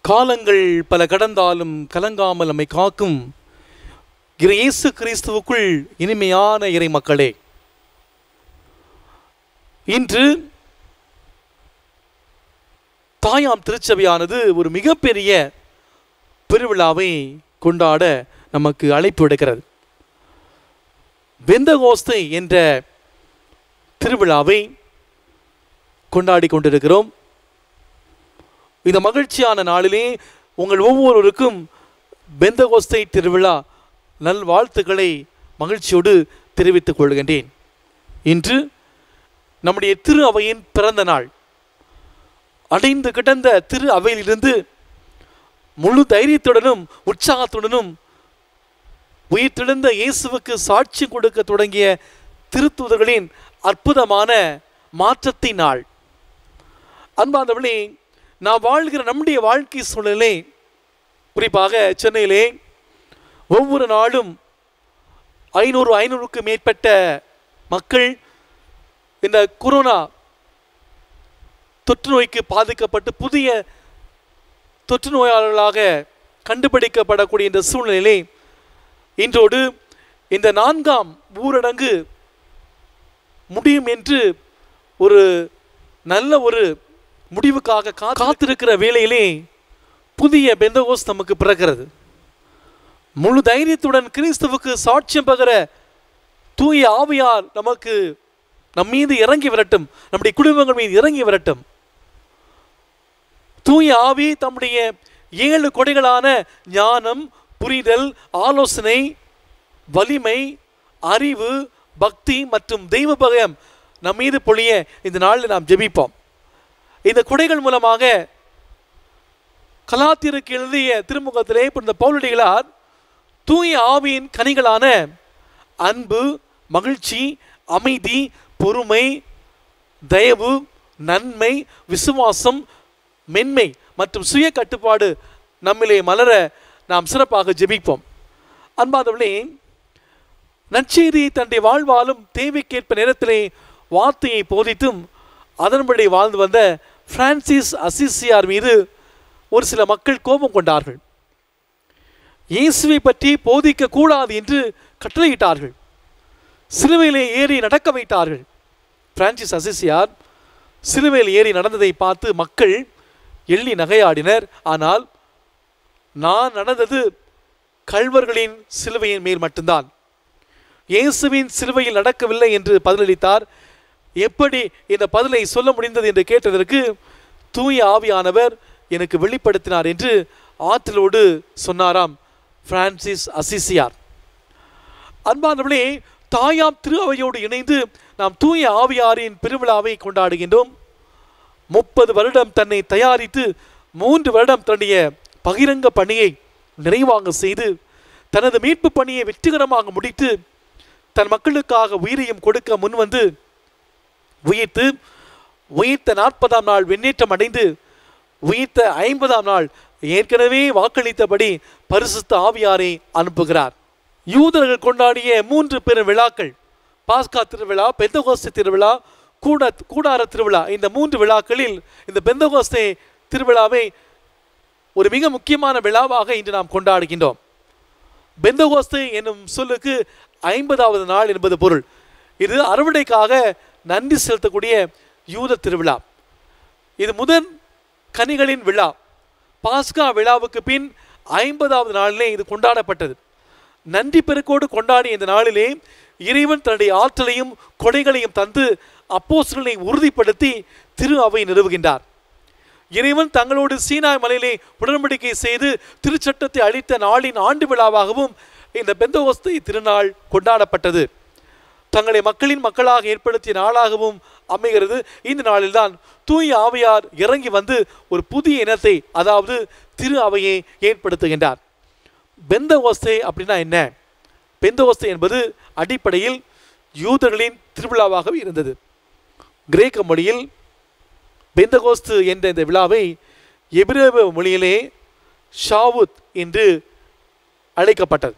காலங்கள் பல கடந்தாலும் கலங்காமல் நம்மை காக்கும் இறை இயேசு கிறிஸ்துவுக்குள் இனிமையான இறை மக்களே இன்று தாயாம் திருச்சபையானது ஒரு மிகப்பெரிய பெருவிழாவை கொண்டாட நமக்கு அழைப்பு விடுக்கிறது பெந்தகோஸ்தை என்ற திருவிழாவை கொண்டாடி கொண்டிருக்கிறோம் இந்த மகிழ்ச்சியான நாளிலே உங்கள் ஒவ்வொருவருக்கும் பெந்தகோஸ்தை திருவிழா நல்வாழ்த்துக்களை மகிழ்ச்சியோடு தெரிவித்துக் கொள்கின்றேன் இன்று நம்முடைய திரு அவையின் பிறந்த நாள் அடைந்து கிடந்த திரு அவையிலிருந்து முழு தைரியத்துடனும் உற்சாகத்துடனும் உயிர்த்தெழுந்த இயேசுவுக்கு சாட்சி கொடுக்க தொடங்கிய திருத்தூதர்களின் அற்புதமான மாற்றத்தின் நாள் அன்பாந்தவளே நாம் வாழ்கிற நம்முடைய வாழ்க்கை சூழலே குறிப்பாக சென்னையிலே ஒவ்வொரு நாளும் ஐநூறு ஐநூறுக்கு மேற்பட்ட மக்கள் இந்த கொரோனா தொற்று நோய்க்கு பாதிக்கப்பட்டு புதிய தொற்று நோயாளர்களாக கண்டுபிடிக்கப்படக்கூடிய இந்த சூழ்நிலையிலே இன்றோடு இந்த நான்காம் ஊரடங்கு முடியும் என்று ஒரு நல்ல ஒரு முடிவுக்காக கா- காத்திருக்கிற வேளையிலே புதிய பெந்தகோஸ் நமக்கு பிறக்கிறது முழு தைரியத்துடன் கிறிஸ்துவுக்கு சாட்சியம் பகர தூய ஆவியார் நமக்கு நம் மீது இறங்கி வரட்டும் நம்முடைய குடும்பங்கள் மீது இறங்கி வரட்டும் தூய ஆவி தம்முடைய ஏழு கொடைகளான ஞானம் புரிதல் ஆலோசனை வலிமை அறிவு பக்தி மற்றும் தெய்வ பயம் நம் மீது பொழிய இந்த நாளில் நாம் ஜெபிப்போம் இந்த கொடைகள் மூலமாக கலாத்திற்கு எழுதிய திருமுகத்திலே இந்த பவுலடிகளார் தூய ஆவியின் கனிகளான அன்பு மகிழ்ச்சி அமைதி பொறுமை தயவு நன்மை விசுவாசம் மென்மை மற்றும் சுய கட்டுப்பாடு நம்மிலே மலர நாம் சிறப்பாக ஜெபிப்போம் அன்பாதவளே நற்செய்தியை தன்னுடைய வாழ்வாலும் தேவைக்கேற்ப நேரத்திலே வார்த்தையை போதித்தும் அதன்படி வாழ்ந்து வந்த பிரான்சிஸ் அசிசியார் மீது ஒரு சில மக்கள் கோபம் கொண்டார்கள் இயேசுவை பற்றி போதிக்க கூடாது என்று கட்டளையிட்டார்கள் சிலுவையிலே ஏறி நடக்க வைத்தார்கள் பிரான்சிஸ் அசிசியார் சிலுவையில் ஏறி நடந்ததை பார்த்து மக்கள் எள்ளி நகையாடினர் ஆனால் நான் நடந்தது கள்வர்களின் சிலுவையின் மேல் மட்டும்தான் இயேசுவின் சிலுவையில் நடக்கவில்லை என்று பதிலளித்தார் எப்படி இந்த பதிலை சொல்ல முடிந்தது என்று கேட்டதற்கு தூய ஆவியானவர் எனக்கு வெளிப்படுத்தினார் என்று ஆற்றலோடு சொன்னாராம் பிரான்சிஸ் அசிசியார் அன்பானவர்களே தாயாம் திரு அவையோடு இணைந்து நாம் தூய ஆவியாரின் பெருவிழாவை கொண்டாடுகின்றோம் முப்பது வருடம் தன்னை தயாரித்து மூன்று வருடம் தன்னுடைய பகிரங்க பணியை நிறைவாக செய்து தனது மீட்பு பணியை வெற்றிகரமாக முடித்து தன் மக்களுக்காக உயிரையும் கொடுக்க முன்வந்து உயிர்த்து உயிர்த்த நாற்பதாம் நாள் வெண்ணேற்றம் அடைந்து உயிர்த்த ஐம்பதாம் நாள் ஏற்கனவே வாக்களித்தபடி பரிசுத்த ஆவியாரை அனுப்புகிறார் யூதர்கள் கொண்டாடிய மூன்று பெரும் விழாக்கள் பாஸ்கா திருவிழா பெந்தகோஸ்து திருவிழா கூட கூடார திருவிழா இந்த மூன்று விழாக்களில் இந்த பெந்தகோஸ்தே திருவிழாவை ஒரு மிக முக்கியமான விழாவாக இன்று நாம் கொண்டாடுகின்றோம் பெந்தகோஸ்து என்னும் சொல்லுக்கு ஐம்பதாவது நாள் என்பது பொருள் இது அறுவடைக்காக நன்றி செலுத்தக்கூடிய யூத திருவிழா இது முதன் கனிகளின் விழா பாஸ்கா விழாவுக்கு பின் ஐம்பதாவது நாளிலே இது கொண்டாடப்பட்டது நன்றி பெருக்கோடு கொண்டாடிய இந்த நாளிலே இறைவன் தன்னுடைய ஆற்றலையும் கொடைகளையும் தந்து அப்போஸ்தலனை உறுதிப்படுத்தி திரு அவை நிறுவுகின்றார் இறைவன் தங்களோடு சீனாய் மலையிலே உடன்படிக்கை செய்து திருச்சட்டத்தை அளித்த நாளின் ஆண்டு விழாவாகவும் இந்த பெந்தகோஸ்தை திருநாள் கொண்டாடப்பட்டது தங்களை மக்களின் மக்களாக ஏற்படுத்திய நாளாகவும் அமைகிறது இந்த நாளில்தான் தூய ஆவையார் இறங்கி வந்து ஒரு புதிய இனத்தை அதாவது திரு அவையை ஏற்படுத்துகின்றார் பெந்தகோஸ்தே அப்படின்னா என்ன பெந்தகோஸ்தே என்பது அடிப்படையில் யூதர்களின் திருவிழாவாகவே இருந்தது கிரேக்க மொழியில் பெந்தகோஸ்து என்ற இந்த விழாவை எபிரேய மொழியிலே ஷாவுத் என்று அழைக்கப்பட்டது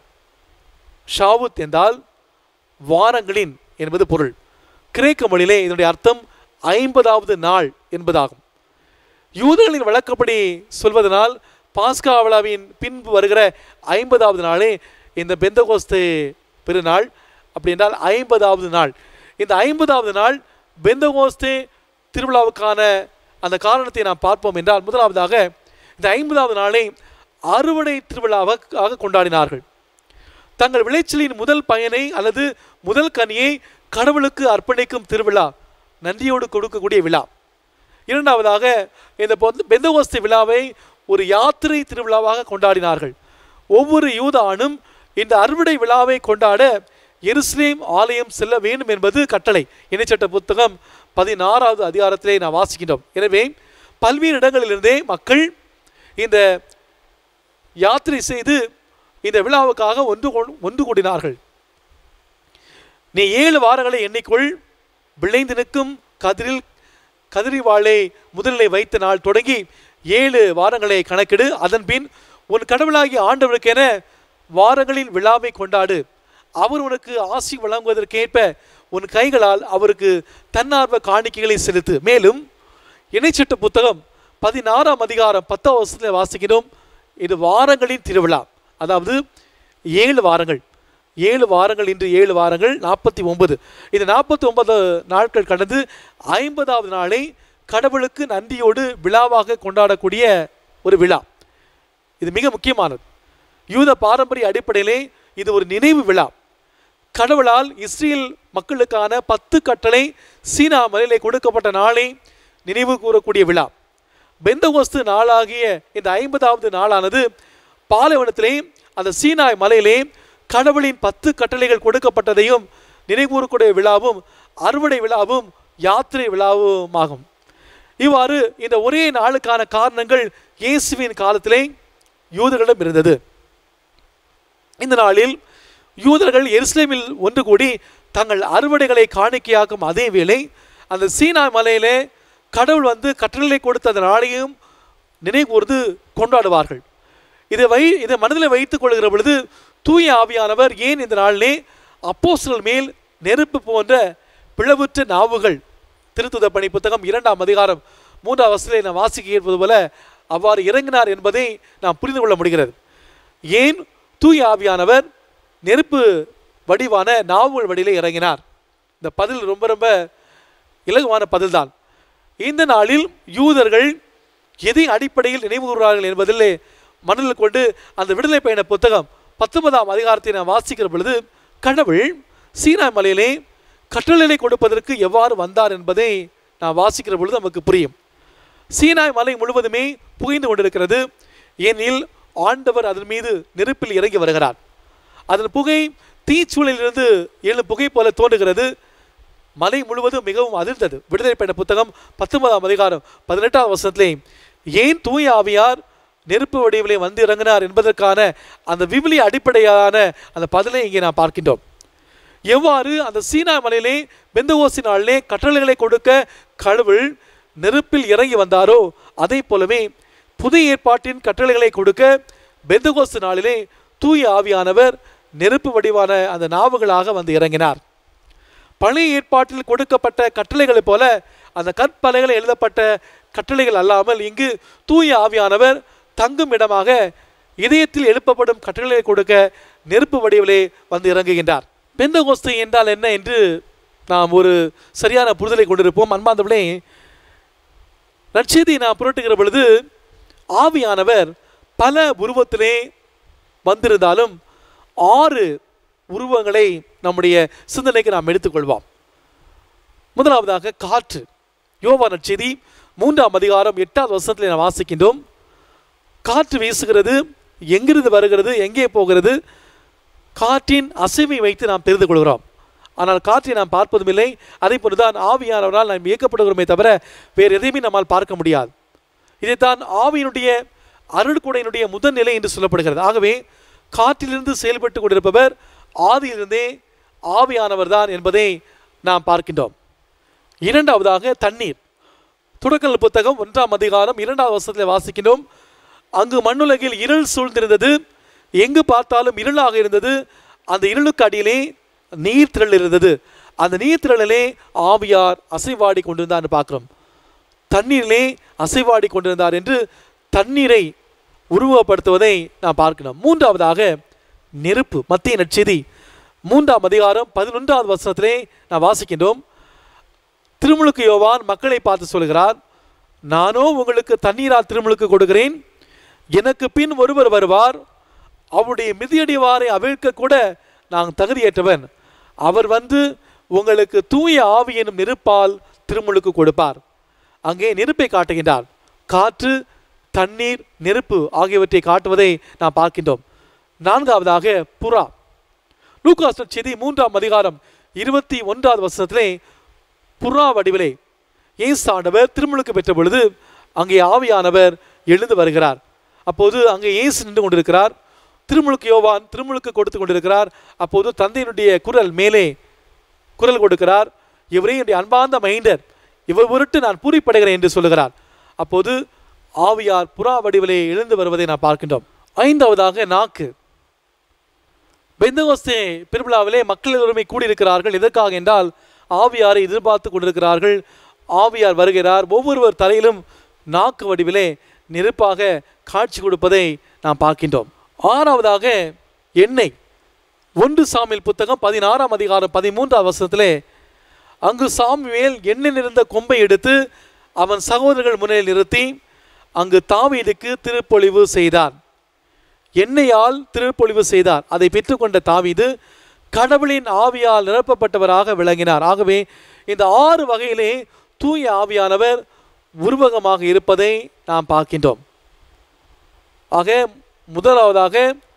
ஷாவுத் என்றால் வாரங்களின் என்பது பொருள் கிரேக்க மொழியிலே இதனுடைய அர்த்தம் ஐம்பதாவது நாள் என்பதாகும் யூதர்களின் வழக்கப்படி சொல்வதனால் பாஸ்கா விழாவின் பின்பு வருகிற ஐம்பதாவது நாளே இந்த பெந்தகோஸ்து பெருநாள் அப்படி என்றால் ஐம்பதாவது நாள் இந்த ஐம்பதாவது நாள் பெந்தகோஸ்தே திருவிழாவுக்கான அந்த காரணத்தை நாம் பார்ப்போம் என்றால் முதலாவதாக இந்த ஐம்பதாவது நாளை அறுவடை திருவிழாவாக கொண்டாடினார்கள் தங்கள் விளைச்சலின் முதல் பயனை அல்லது முதல் கனியை கடவுளுக்கு அர்ப்பணிக்கும் திருவிழா நன்றியோடு கொடுக்கக்கூடிய விழா இரண்டாவதாக இந்த பொந்த- பெந்தகோஸ்து விழாவை ஒரு யாத்திரை திருவிழாவாக கொண்டாடினார்கள் ஒவ்வொரு யூத ஆணும் இந்த அறுவடை விழாவை கொண்டாட எருசலேம் ஆலயம் செல்ல வேண்டும் என்பது கட்டளை இணைச்சட்ட புத்தகம் பதினாறாவது அதிகாரத்திலே நாம் வாசிக்கின்றோம் எனவே பல்வேறு இடங்களிலிருந்தே மக்கள் இந்த யாத்திரை செய்து இந்த விழாவுக்காக ஒன்று கொ- ஒன்று கூடினார்கள் நீ ஏழு வாரங்களை எண்ணிக்கொள் விளைந்து நிற்கும் கதிரில் கதிரி வாளை முதலிலே வைத்த நாள் தொடங்கி ஏழு வாரங்களை கணக்கிடு அதன்பின் உன் கடவுளாகிய ஆண்டவருக்கென வாரங்களின் விழாவை கொண்டாடு அவர் உனக்கு ஆசி வழங்குவதற்கேற்ப உன் கைகளால் அவருக்கு தன்னார்வ காணிக்கைகளை செலுத்து மேலும் இணைச்சட்ட புத்தகம் பதினாறாம் அதிகாரம் பத்தாம் வருஷத்தில் வாசிக்கிறோம் இது வாரங்களின் திருவிழா அதாவது ஏழு வாரங்கள் ஏழு வாரங்கள் இன்று ஏழு வாரங்கள் நாற்பத்தி ஒன்பது இது நாற்பத்தி ஒன்பது நாட்கள் கடந்து ஐம்பதாவது நாளை கடவுளுக்கு நன்றியோடு விழாவாக கொண்டாடக்கூடிய ஒரு விழா இது மிக முக்கியமானது யூத பாரம்பரிய அடிப்படையிலே இது ஒரு நினைவு விழா கடவுளால் இஸ்ரேல் மக்களுக்கான பத்து கட்டளை சீனா மலையிலே கொடுக்கப்பட்ட நாளை நினைவு கூறக்கூடிய விழா பெந்தகோஸ்து நாளாகிய இந்த ஐம்பதாவது நாளானது பாலைவனத்திலே அந்த சீனாய் மலையிலே கடவுளின் பத்து கட்டளைகள் கொடுக்கப்பட்டதையும் நினைவுகூறக்கூடிய விழாவும் அறுவடை விழாவும் யாத்திரை விழாவும் ஆகும் இவ்வாறு இந்த ஒரே நாளுக்கான காரணங்கள் இயேசுவின் காலத்திலே யூதர்களிடம் இருந்தது இந்த நாளில் யூதர்கள் எருசலேமில் ஒன்று கூடி தங்கள் அறுவடைகளை காணிக்கையாக்கும் அதே வேளை அந்த சீனா மலையிலே கடவுள் வந்து கட்டளை கொடுத்த அந்த நாளையும் நினைகூர்ந்து கொண்டாடுவார்கள் இதை வை இதை மனதில் வைத்துக் கொள்கிற பொழுது தூய ஆவியானவர் ஏன் இந்த நாளிலே அப்போஸ்தலர் மேல் நெருப்பு போன்ற பிளவுற்ற நாவுகள் திருத்துத பணி புத்தகம் இரண்டாம் அதிகாரம் மூன்றாம் வசதியை நாம் வாசிக்க இருப்பது போல அவ்வாறு இறங்கினார் என்பதை நாம் புரிந்து கொள்ள முடிகிறது ஏன் தூய ஆவியானவர் நெருப்பு வடிவான நாவுகள் வடியிலே இறங்கினார் இந்த பதில் ரொம்ப ரொம்ப இலகுவான பதில்தான் இந்த நாளில் யூதர்கள் எதை அடிப்படையில் நினைவு கூறுகிறார்கள் என்பதிலே மனதில் கொண்டு அந்த விடுதலை பயண புத்தகம் பத்தொன்பதாம் அதிகாரத்தை நாம் வாசிக்கிற பொழுது கடவுள் சீனா மலையிலே கட்டளை கொடுப்பதற்கு எவ்வாறு வந்தார் என்பதை நாம் வாசிக்கிற பொழுது நமக்கு புரியும் சீனாய் மலை முழுவதுமே புகைந்து கொண்டிருக்கிறது ஏனில் ஆண்டவர் அதன் மீது நெருப்பில் இறங்கி வருகிறார் அதன் புகை தீச்சூழலிலிருந்து எழும் புகை போல தோன்றுகிறது மலை முழுவதும் மிகவும் அதிர்ந்தது விடுதலை பயண புத்தகம் பத்தொன்பதாம் அதிகாரம் பதினெட்டாம் வசனத்திலே ஏன் தூய ஆவியார் நெருப்பு வடிவிலே வந்து இறங்கினார் என்பதற்கான அந்த விவிலிய அடிப்படையான அந்த பதிலை இங்கே நாம் பார்க்கின்றோம் எவ்வாறு அந்த சீனா மலையிலே பெந்தகோசி நாளிலே கட்டளைகளை கொடுக்க கடவுள் நெருப்பில் இறங்கி வந்தாரோ அதே போலவே புதிய ஏற்பாட்டின் கட்டளைகளை கொடுக்க பெந்தகோஸ்து நாளிலே தூய ஆவியானவர் நெருப்பு வடிவான அந்த நாவுகளாக வந்து இறங்கினார் பழைய ஏற்பாட்டில் கொடுக்கப்பட்ட கட்டளைகளைப் போல அந்த கற்பலைகளை எழுதப்பட்ட கட்டளைகள் அல்லாமல் இங்கு தூய ஆவியானவர் தங்கும் இடமாக இதயத்தில் எழுப்பப்படும் கட்டளைகளை கொடுக்க நெருப்பு வடிவிலே வந்து இறங்குகின்றார் பெந்தகோஸ்து என்றால் என்ன என்று நாம் ஒரு சரியான புரிதலை கொண்டிருப்போம் அன்பாந்தவளே நற்செய்தியை நாம் புரட்டுகிற பொழுது ஆவியானவர் பல உருவத்திலே வந்திருந்தாலும் ஆறு உருவங்களை நம்முடைய சிந்தனைக்கு நாம் எடுத்துக்கொள்வோம் முதலாவதாக காற்று யோவா நற்செய்தி மூன்றாம் அதிகாரம் எட்டாவது வருஷத்தில் நாம் வாசிக்கின்றோம் காற்று வீசுகிறது எங்கிருந்து வருகிறது எங்கே போகிறது காற்றின் அசைவை வைத்து நாம் தெரிந்து கொள்கிறோம் ஆனால் காற்றை நாம் பார்ப்பதும் இல்லை அதே போலதான் ஆவியானவரால் நாம் இயக்கப்படுகிறோமே தவிர வேறு எதையுமே நம்மால் பார்க்க முடியாது இதைத்தான் ஆவியினுடைய அருள்கொடையினுடைய முதல் நிலை என்று சொல்லப்படுகிறது ஆகவே காற்றிலிருந்து செயல்பட்டு கொண்டிருப்பவர் ஆதியிலிருந்தே ஆவியானவர் தான் என்பதை நாம் பார்க்கின்றோம் இரண்டாவதாக தண்ணீர் துடக்கல் புத்தகம் ஒன்றாம் அதிகாரம் இரண்டாவது வருஷத்தில் வாசிக்கின்றோம் அங்கு மண்ணுலகில் இருள் சூழ்ந்திருந்தது எங்கு பார்த்தாலும் இருளாக இருந்தது அந்த இருளுக்கு அடியிலே நீர் திரள் இருந்தது அந்த நீர் திரளிலே ஆவியார் அசைவாடி கொண்டிருந்தார்னு பார்க்கிறோம் தண்ணீரிலே அசைவாடி கொண்டிருந்தார் என்று தண்ணீரை உருவப்படுத்துவதை நாம் பார்க்கணும் மூன்றாவதாக நெருப்பு மத்திய நற்செய்தி மூன்றாம் அதிகாரம் பதினொன்றாவது வசனத்திலே நாம் வாசிக்கின்றோம் திருமுழுக்கு யோவான் மக்களை பார்த்து சொல்கிறார் நானோ உங்களுக்கு தண்ணீரால் திருமுழுக்கு கொடுக்கிறேன் எனக்கு பின் ஒருவர் வருவார் அவருடைய மிதியடிவாரை அவிழ்க்க கூட நான் தகுதியற்றவன் அவர் வந்து உங்களுக்கு தூய ஆவி எனும் நெருப்பால் திருமுழுக்கு கொடுப்பார் அங்கே நெருப்பை காட்டுகின்றார் காற்று தண்ணீர் நெருப்பு ஆகியவற்றை காட்டுவதை நாம் பார்க்கின்றோம் நான்காவதாக புறா லூகாஸ் செய்தி மூன்றாம் அதிகாரம் இருபத்தி ஒன்றாவது வசனத்திலே புறா வடிவிலே இயேசு ஆண்டவர் திருமுழுக்கு பெற்ற பொழுது அங்கே ஆவியானவர் எழுந்து வருகிறார் அப்போது அங்கே இயேசு நின்று கொண்டிருக்கிறார் திருமுழுக்கு யோவான் திருமுழுக்கு கொடுத்து கொண்டிருக்கிறார் அப்போது தந்தையினுடைய குரல் மேலே குரல் கொடுக்கிறார் இவரே என்னுடைய அன்பார்ந்த மைண்டர் இவர் பொருட்டு நான் பூரிப்படைகிறேன் என்று சொல்லுகிறார் அப்போது ஆவியார் புறா வடிவிலே எழுந்து வருவதை நான் பார்க்கின்றோம் ஐந்தாவதாக நாக்கு பெந்தகோஸ்தே பெருவிழாவிலே மக்கள் எல்லோருமே கூடியிருக்கிறார்கள் எதற்காக என்றால் ஆவியாரை எதிர்பார்த்து கொண்டிருக்கிறார்கள் ஆவியார் வருகிறார் ஒவ்வொருவர் தலையிலும் நாக்கு வடிவிலே நெருப்பாக காட்சி கொடுப்பதை நாம் பார்க்கின்றோம் ஆறாவதாக எண்ணெய் ஒன்று சாமியல் புத்தகம் பதினாறாம் அதிகாரம் பதிமூன்றாம் வசனத்திலே அங்கு சாமுவேல் எண்ணெய் நிறைந்த கொம்பை எடுத்து அவன் சகோதரர்கள் முன்னில் நிறுத்தி அங்கு தாவீதுக்கு திருப்பொழிவு செய்தார் எண்ணெயால் திருப்பொழிவு செய்தார் அதை பெற்றுக்கொண்ட தாவீது கடவுளின் ஆவியால் நிரப்பப்பட்டவராக விளங்கினார் ஆகவே இந்த ஆறு வகையிலே தூய ஆவியானவர் உருவகமாக இருப்பதை நாம் பார்க்கின்றோம் ஆக முதலாவதாக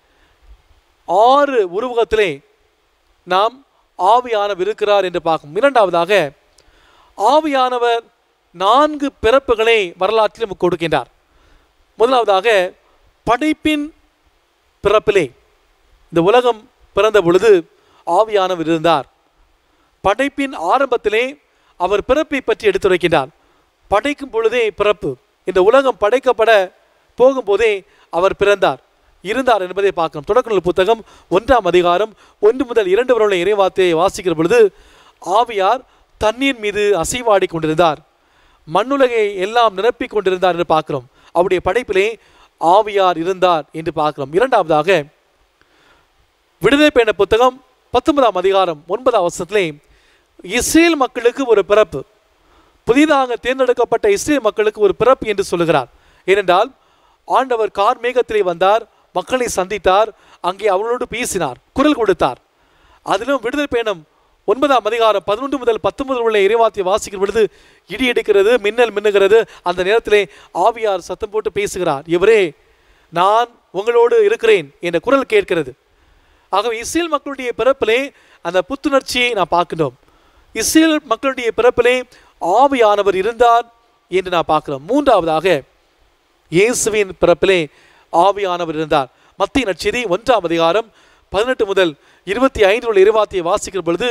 ஆறு உருவகத்திலே நாம் ஆவியானவர் இருக்கிறார் என்று பார்க்கும் இரண்டாவதாக ஆவியானவர் நான்கு பிறப்புகளை வரலாற்றில் நமக்கு கொடுக்கின்றார் முதலாவதாக படைப்பின் பிறப்பிலே இந்த உலகம் பிறந்த பொழுது ஆவியானவர் இருந்தார் படைப்பின் ஆரம்பத்திலே அவர் பிறப்பை பற்றி எடுத்துரைக்கின்றார் படைக்கும் பொழுதே பிறப்பு இந்த உலகம் படைக்கப்பட போகும்போதே அவர் பிறந்தார் இருந்தார் என்பதை பார்க்கிறோம் தொடக்க நூல் புத்தகம் ஒன்றாம் அதிகாரம் ஒன்று முதல் இரண்டு வரை உள்ள இறைவார்த்தையை வாசிக்கிற பொழுது ஆவியார் தண்ணீர் மீது அசைவாடி கொண்டிருந்தார் மண்ணுலகை எல்லாம் நிரப்பிக் கொண்டிருந்தார் என்று பார்க்கிறோம் அவருடைய படைப்பிலே ஆவியார் இருந்தார் என்று பார்க்கிறோம் இரண்டாவதாக விடுதலை பயண புத்தகம் பத்தொன்பதாம் அதிகாரம் ஒன்பதாம் வருஷத்திலே இஸ்ரேல் மக்களுக்கு ஒரு பிறப்பு புதிதாக தேர்ந்தெடுக்கப்பட்ட இஸ்ரேல் மக்களுக்கு ஒரு பிறப்பு என்று சொல்லுகிறார் ஏனென்றால் ஆண்டவர் கார் மேகத்திலே வந்தார் மக்களை சந்தித்தார் அங்கே அவர்களோடு பேசினார் குரல் கொடுத்தார் அதிலும் விடுதலை பயணம் ஒன்பதாம் அதிகாரம் பதினொன்று முதல் பத்தொன்பது உள்ள இறைவாத்தியை வாசிக்கிற பொழுது இடி எடுக்கிறது மின்னல் மின்னுகிறது அந்த நேரத்திலே ஆவியார் சத்தம் போட்டு பேசுகிறார் இவரே நான் உங்களோடு இருக்கிறேன் என்ற குரல் கேட்கிறது ஆகவே இஸ்ரேல் மக்களுடைய பிறப்பிலே அந்த புத்துணர்ச்சியை நாம் பார்க்கின்றோம் இஸ்ரேல் மக்களுடைய பிறப்பிலே ஆவியானவர் இருந்தார் என்று நான் பார்க்கிறோம் மூன்றாவதாக இயேசுவின் பிறப்பிலே ஆவியானவர் இருந்தார் மத்திய நற்செய்தி ஒன்றாம் அதிகாரம் பதினெட்டு முதல் இருபத்தி ஐந்து உள்ள இருவாத்தியை வாசிக்கிற பொழுது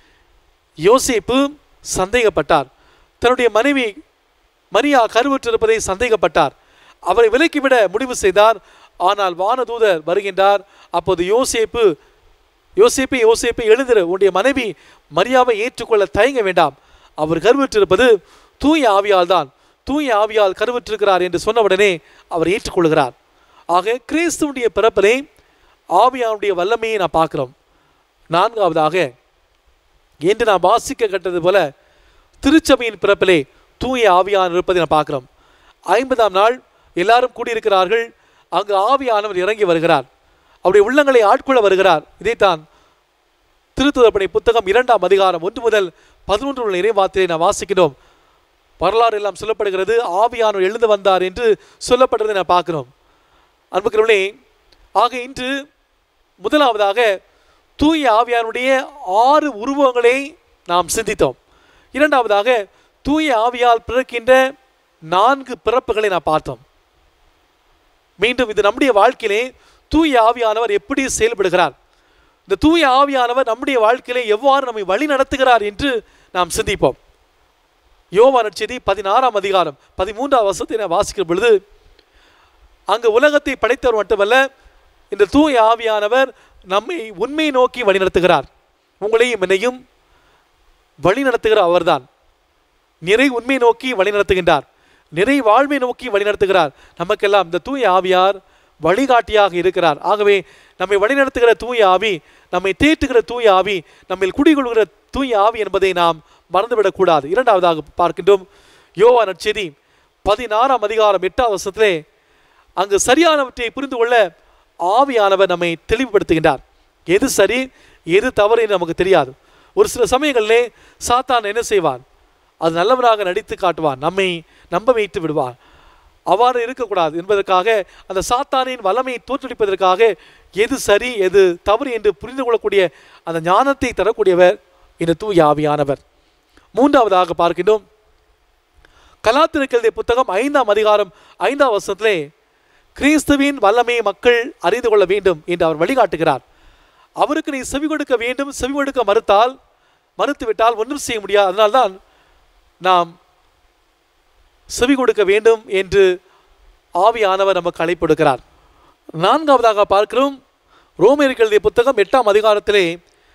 யோசேப்பு சந்தேகப்பட்டார் தன்னுடைய மனைவி மரியா கருவுற்றிருப்பதை சந்தேகப்பட்டார் அவரை விலக்கிவிட முடிவு செய்தார் ஆனால் வானதூதர் வருகின்றார் அப்போது யோசேப்பு யோசேப்பே யோசேப்பே எழுந்திரு உன்னுடைய மனைவி மரியாவை ஏற்றுக்கொள்ள தயங்க வேண்டாம் அவர் கருவுற்றிருப்பது தூய ஆவியால் தான் தூய ஆவியால் கருவுற்றிருக்கிறார் என்று சொன்னவுடனே அவர் ஏற்றுக்கொள்கிறார் ஆக கிறிஸ்துவுடைய பிறப்பிலே ஆவியானுடைய வல்லமையை நான் பார்க்கிறோம் நான்காவதாக என்று நான் வாசிக்க கட்டது போல திருச்சபையின் பிறப்பிலே தூய ஆவியான் இருப்பதை நான் பார்க்கிறோம் ஐம்பதாம் நாள் எல்லாரும் கூடியிருக்கிறார்கள் அங்கு ஆவியானவர் இறங்கி வருகிறார் அவருடைய உள்ளங்களை ஆட்கொள்ள வருகிறார் இதைத்தான் திருத்துதப்பணி புத்தகம் இரண்டாம் அதிகாரம் ஒன்று முதல் பதினொன்று உள்ள இறைவார்த்தையை நான் வாசிக்கிறோம் வரலாறு எல்லாம் சொல்லப்படுகிறது ஆவியானவர் எழுந்து வந்தார் என்று சொல்லப்படுறதை நான் பார்க்கிறோம் அன்புக்கிறவர்களே ஆக இன்று முதலாவதாக தூய ஆவியானுடைய ஆறு உருவங்களை நாம் சிந்தித்தோம் இரண்டாவதாக தூய ஆவியால் பிறக்கின்ற நான்கு பிறப்புகளை நாம் பார்த்தோம் மீண்டும் இது நம்முடைய வாழ்க்கையிலே தூய ஆவியானவர் எப்படி செயல்படுகிறார் இந்த தூய ஆவியானவர் நம்முடைய வாழ்க்கையிலே எவ்வாறு நம்மை வழி நடத்துகிறார் என்று நாம் சிந்திப்போம் யோவான் நற்செய்தி பதினாறாம் அதிகாரம் பதிமூன்றாம் வருஷத்தை நான் வாசிக்கிற பொழுது அங்கு உலகத்தை படைத்தவர் மட்டுமல்ல இந்த தூய ஆவியானவர் நம்மை உண்மை நோக்கி வழிநடத்துகிறார் உங்களையும் என்னையும் வழி நடத்துகிற அவர்தான் நிறை உண்மை நோக்கி வழிநடத்துகின்றார் நிறை வாழ்வை நோக்கி வழிநடத்துகிறார் நமக்கெல்லாம் இந்த தூய ஆவியார் வழிகாட்டியாக இருக்கிறார் ஆகவே நம்மை வழிநடத்துகிற தூய ஆவி நம்மை தேற்றுகிற தூய ஆவி நம்மில் குடிகொள்கிற தூய ஆவி என்பதை நாம் மறந்துவிடக்கூடாது இரண்டாவதாக பார்க்கின்றோம் யோவா நற்செய்தி பதினாறாம் அதிகாரம் எட்டாவது வருஷத்திலே அங்கு சரியானவற்றை புரிந்து கொள்ள ஆவியானவர் நம்மை தெளிவுபடுத்துகின்றார் எது சரி எது தவறு என்று நமக்கு தெரியாது ஒரு சில சமயங்களிலே சாத்தான் என்ன செய்வான் அது நல்லவனாக நடித்து காட்டுவான் நம்மை நம்ப வைத்து விடுவான் அவ்வாறு இருக்கக்கூடாது என்பதற்காக அந்த சாத்தானின் வல்லமையை தோற்றுவிப்பதற்காக எது சரி எது தவறு என்று புரிந்து கொள்ளக்கூடிய அந்த ஞானத்தை தரக்கூடியவர் இந்த தூய ஆவியானவர் மூன்றாவதாக பார்க்கின்றோம் கலாத்திருக்கிறது புத்தகம் ஐந்தாம் அதிகாரம் ஐந்தாம் வருஷத்திலே கிறிஸ்துவின் வல்லமையை மக்கள் அறிந்து கொள்ள வேண்டும் என்று அவர் வழிகாட்டுகிறார் அவருக்கு நீ செவி கொடுக்க வேண்டும் செவி கொடுக்க மறுத்தால் மறுத்துவிட்டால் ஒன்றும் செய்ய முடியாது அதனால்தான் நாம் செவி கொடுக்க வேண்டும் என்று ஆவியானவர் நமக்கு அழைப்பு கொடுக்கிறார் நான்காவதாக பார்க்கிறோம் ரோமியர்கள் எழுதிய புத்தகம் எட்டாம் அதிகாரத்திலே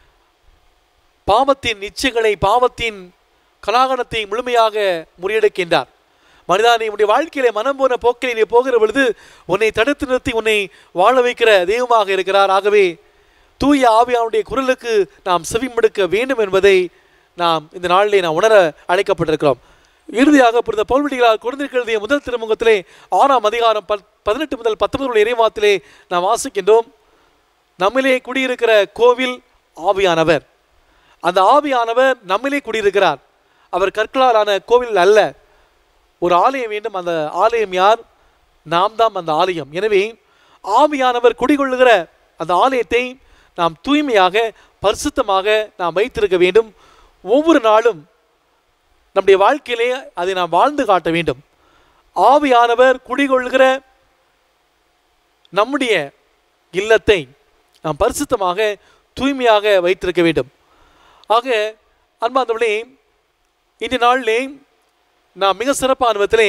பாவத்தின் நிச்சயங்களை பாவத்தின் கலாகணத்தை முழுமையாக முறியடிக்கின்றார் மனிதா நீ உன்னுடைய வாழ்க்கையிலே மனம் போன போக்கில் நீ போகிற பொழுது உன்னை தடுத்து நிறுத்தி உன்னை வாழ வைக்கிற தெய்வமாக இருக்கிறார் ஆகவே தூய ஆவியானுடைய குரலுக்கு நாம் செவிமடுக்க வேண்டும் என்பதை நாம் இந்த நாளிலே நாம் உணர அழைக்கப்பட்டிருக்கிறோம் இறுதியாக புரிந்த பௌல்வடிகளார் குழந்தைகளுடைய முதல் திருமுகத்திலே ஆறாம் அதிகாரம் பத் பதினெட்டு முதல் பத்தொன்பது இறைவாத்திலே நாம் வாசிக்கின்றோம் நம்மிலே குடியிருக்கிற கோவில் ஆவியானவர் அந்த ஆவியானவர் நம்மிலே குடியிருக்கிறார் அவர் கற்களாலான கோவில் அல்ல ஒரு ஆலயம் வேண்டும் அந்த ஆலயம் யார் நாம் தான் அந்த ஆலயம் எனவே ஆவியானவர் குடிகொள்ளுகிற அந்த ஆலயத்தை நாம் தூய்மையாக பரிசுத்தமாக நாம் வைத்திருக்க வேண்டும் ஒவ்வொரு நாளும் நம்முடைய வாழ்க்கையிலே அதை நாம் வாழ்ந்து காட்ட வேண்டும் ஆவியானவர் குடிகொள்கிற நம்முடைய இல்லத்தை நாம் பரிசுத்தமாக தூய்மையாக வைத்திருக்க வேண்டும் ஆக அன்பாந்தவர்களே இந்த நாளிலே நாம் மிக சிறப்பான விதத்திலே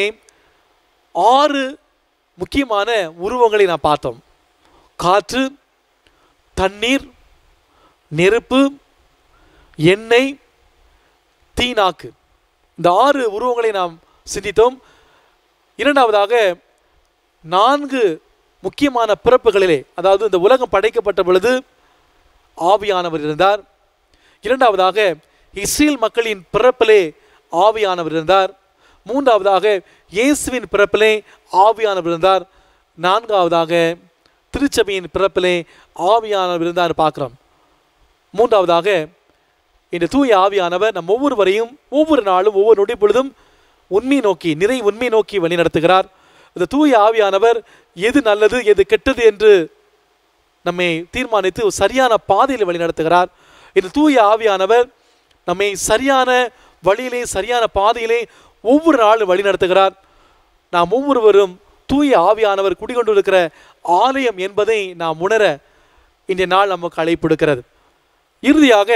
ஆறு முக்கியமான உருவங்களை நாம் பார்த்தோம் காற்று தண்ணீர் நெருப்பு எண்ணெய் தீநாக்கு இந்த ஆறு உருவங்களை நாம் சிந்தித்தோம் இரண்டாவதாக நான்கு முக்கியமான பிறப்புகளிலே அதாவது இந்த உலகம் படைக்கப்பட்ட பொழுது ஆவியானவர் இருந்தார் இரண்டாவதாக இஸ்ரேல் மக்களின் பிறப்பிலே ஆவியானவர் இருந்தார் மூன்றாவதாக இயேசுவின் பிறப்பிலே ஆவியானவர் இருந்தார் நான்காவதாக திருச்சபையின் பிறப்பிலே ஆவியானவர் இருந்தார் பார்க்குறோம் மூன்றாவதாக இந்த தூய ஆவியானவர் நம் ஒவ்வொருவரையும் ஒவ்வொரு நாளும் ஒவ்வொரு நொடி பொழுதும் உண்மை நோக்கி நிறை உண்மை நோக்கி வழி நடத்துகிறார் இந்த தூய ஆவியானவர் எது நல்லது எது கெட்டது என்று நம்மை தீர்மானித்து ஒரு சரியான பாதையில் வழி நடத்துகிறார் இந்த தூய ஆவியானவர் நம்மை சரியான வழியிலே சரியான பாதையிலே ஒவ்வொரு நாளும் வழி நடத்துகிறார் நாம் ஒவ்வொருவரும் தூய ஆவியானவர் குடிகொண்டிருக்கிற ஆலயம் என்பதை நாம் உணர இன்றைய நாள் நமக்கு அழைப்பு எடுக்கிறது இறுதியாக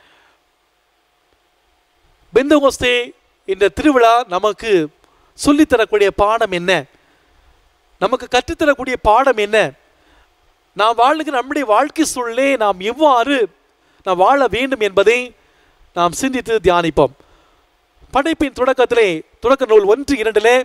பெந்தகோஸ்தே இந்த திருவிழா நமக்கு சொல்லித்தரக்கூடிய பாடம் என்ன நமக்கு கற்றுத்தரக்கூடிய பாடம் என்ன நாம் வாழுகிற நம்முடைய வாழ்க்கை சூழலே நாம் எவ்வாறு நாம் வாழ வேண்டும் என்பதை நாம் சிந்தித்து தியானிப்போம் படைப்பின் தொடக்கத்திலே தொடக்க நூல் ஒன்று இரண்டிலே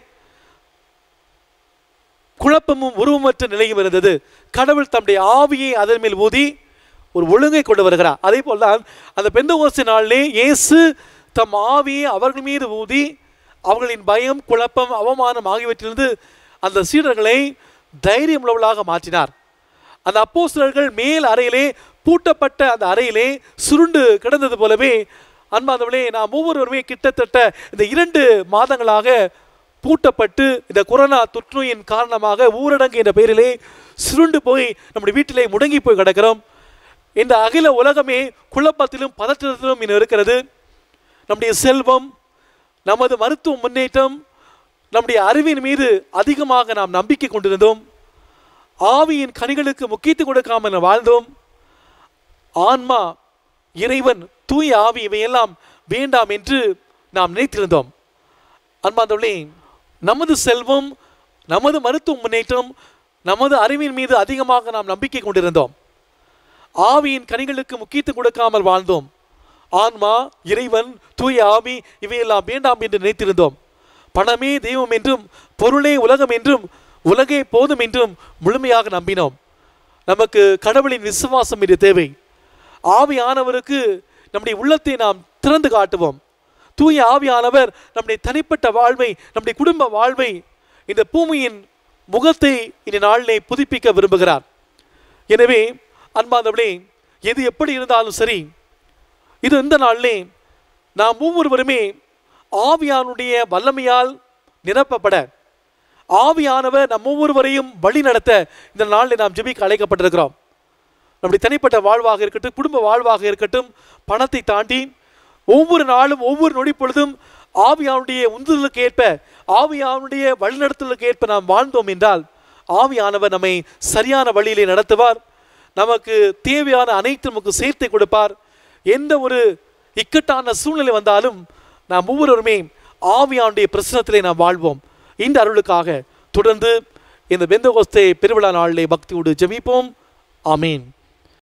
குழப்பமும் உருவமற்ற நிலையும் இருந்தது கடவுள் தம்முடைய ஆவியை அதன் மேல் ஊதி ஒரு ஒழுங்கை கொண்டு வருகிறார் அதே போல்தான் அந்த பெந்தகோஸ்து நாளிலே இயேசு தம் ஆவியை அவர்கள் மீது ஊதி அவர்களின் பயம் குழப்பம் அவமானம் ஆகியவற்றிலிருந்து அந்த சீடர்களை தைரியம் உள்ளவர்களாக மாற்றினார் அந்த அப்போஸ்தலர்கள் மேல் அறையிலே பூட்டப்பட்ட அந்த அறையிலே சுருண்டு கிடந்தது போலவே அன்பாந்தவர்களே நாம் ஒவ்வொருவருமே கிட்டத்தட்ட இந்த இரண்டு மாதங்களாக பூட்டப்பட்டு இந்த கொரோனா தொற்றுநோயின் காரணமாக ஊரடங்கு என்ற பெயரிலே சுருண்டு போய் நம்முடைய வீட்டிலே முடங்கி போய் கிடக்கிறோம் இந்த அகில உலகமே குழப்பத்திலும் பதற்றத்திலும் இன்னும் இருக்கிறது நம்முடைய செல்வம் நமது மருத்துவ முன்னேற்றம் நம்முடைய அறிவின் மீது அதிகமாக நாம் நம்பிக்கை கொண்டிருந்தோம் ஆவியின் கனிகளுக்கு முக்கியத்துவம் கொடுக்காமல் வாழ்ந்தோம் ஆன்மா இறைவன் தூய ஆவி இவையெல்லாம் வேண்டாம் என்று நாம் நினைத்திருந்தோம் அன்பாந்தவர்களே நமது செல்வம் நமது மருத்துவ முன்னேற்றம் நமது அறிவின் மீது அதிகமாக நாம் நம்பிக்கை கொண்டிருந்தோம் ஆவியின் கனிகளுக்கு முக்கியத்துவம் கொடுக்காமல் வாழ்ந்தோம் ஆன்மா இறைவன் தூய ஆவி இவையெல்லாம் வேண்டாம் என்று நினைத்திருந்தோம் பணமே தெய்வம் என்றும் பொருளே உலகம் என்றும் உலகே போதும் என்றும் முழுமையாக நம்பினோம் நமக்கு கடவுளின் விசுவாசம் இது தேவை ஆவியானவருக்கு நம்முடைய உள்ளத்தை நாம் திறந்து காட்டுவோம் தூய ஆவியானவர் நம்முடைய தனிப்பட்ட வாழ்வை நம்முடைய குடும்ப வாழ்வை இந்த பூமியின் முகத்தை இந்த நாளிலே புதுப்பிக்க விரும்புகிறார் எனவே அன்பாந்தவளே எது எப்படி இருந்தாலும் சரி இது இந்த நாளிலே நாம் ஒவ்வொருவருமே ஆவியானுடைய வல்லமையால் நிரப்பப்பட ஆவியானவர் நம் ஒவ்வொருவரையும் வழி நடத்த இந்த நாளில் நாம் ஜெபிக்க அழைக்கப்பட்டிருக்கிறோம் நம்முடைய தனிப்பட்ட வாழ்வாக இருக்கட்டும் குடும்ப வாழ்வாக இருக்கட்டும் பணத்தை தாண்டி ஒவ்வொரு நாளும் ஒவ்வொரு நொடி பொழுதும் ஆவியானுடைய உந்துதலுக்கு ஏற்ப ஆவியானுடைய வழிநடத்தலுக்கு ஏற்ப நாம் வாழ்ந்தோம் என்றால் ஆவியானவர் நம்மை சரியான வழியிலே நடத்துவார் நமக்கு தேவையான அனைத்து நமக்கு சேர்த்து கொடுப்பார் எந்த ஒரு இக்கட்டான சூழ்நிலை வந்தாலும் நாம் ஒவ்வொருவருமே ஆவியானுடைய பிரசனத்திலே நாம் வாழ்வோம் இந்த அருளுக்காக தொடர்ந்து இந்த பெந்தகோஸ்தே பெருவிழா நாளிலே பக்தியோடு ஜெபிப்போம் ஆமீன்